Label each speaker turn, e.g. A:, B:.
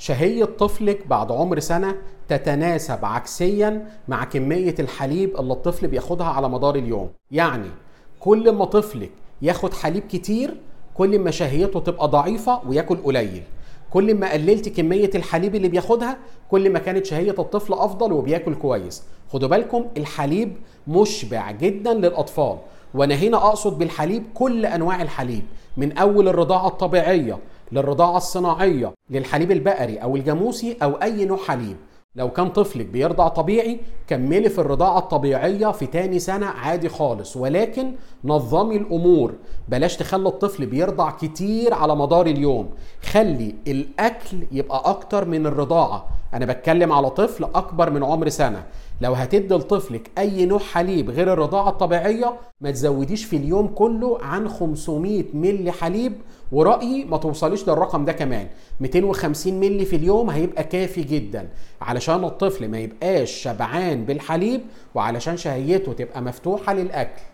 A: شهية طفلك بعد عمر سنة تتناسب عكسيا مع كمية الحليب اللي الطفل بياخدها على مدار اليوم يعني كل ما طفلك ياخد حليب كتير كل ما شهيته تبقى ضعيفة وياكل قليل كل ما قللت كمية الحليب اللي بياخدها كل ما كانت شهية الطفل أفضل وبياكل كويس خدوا بالكم الحليب مشبع جدا للأطفال وأنا هنا أقصد بالحليب كل أنواع الحليب من أول الرضاعة الطبيعية للرضاعة الصناعية للحليب البقري أو الجاموسي أو أي نوع حليب لو كان طفلك بيرضع طبيعي كملي في الرضاعة الطبيعية في تاني سنة عادي خالص ولكن نظمي الأمور بلاش تخلي الطفل بيرضع كتير على مدار اليوم خلي الأكل يبقى أكتر من الرضاعة أنا بتكلم على طفل أكبر من عمر سنة لو هتدي لطفلك أي نوع حليب غير الرضاعة الطبيعية ما تزوديش في اليوم كله عن 500 ملي حليب ورأيي ما توصليش للرقم ده كمان 250 ملي في اليوم هيبقى كافي جدا علشان الطفل ما يبقاش شبعان بالحليب وعلشان شهيته تبقى مفتوحة للأكل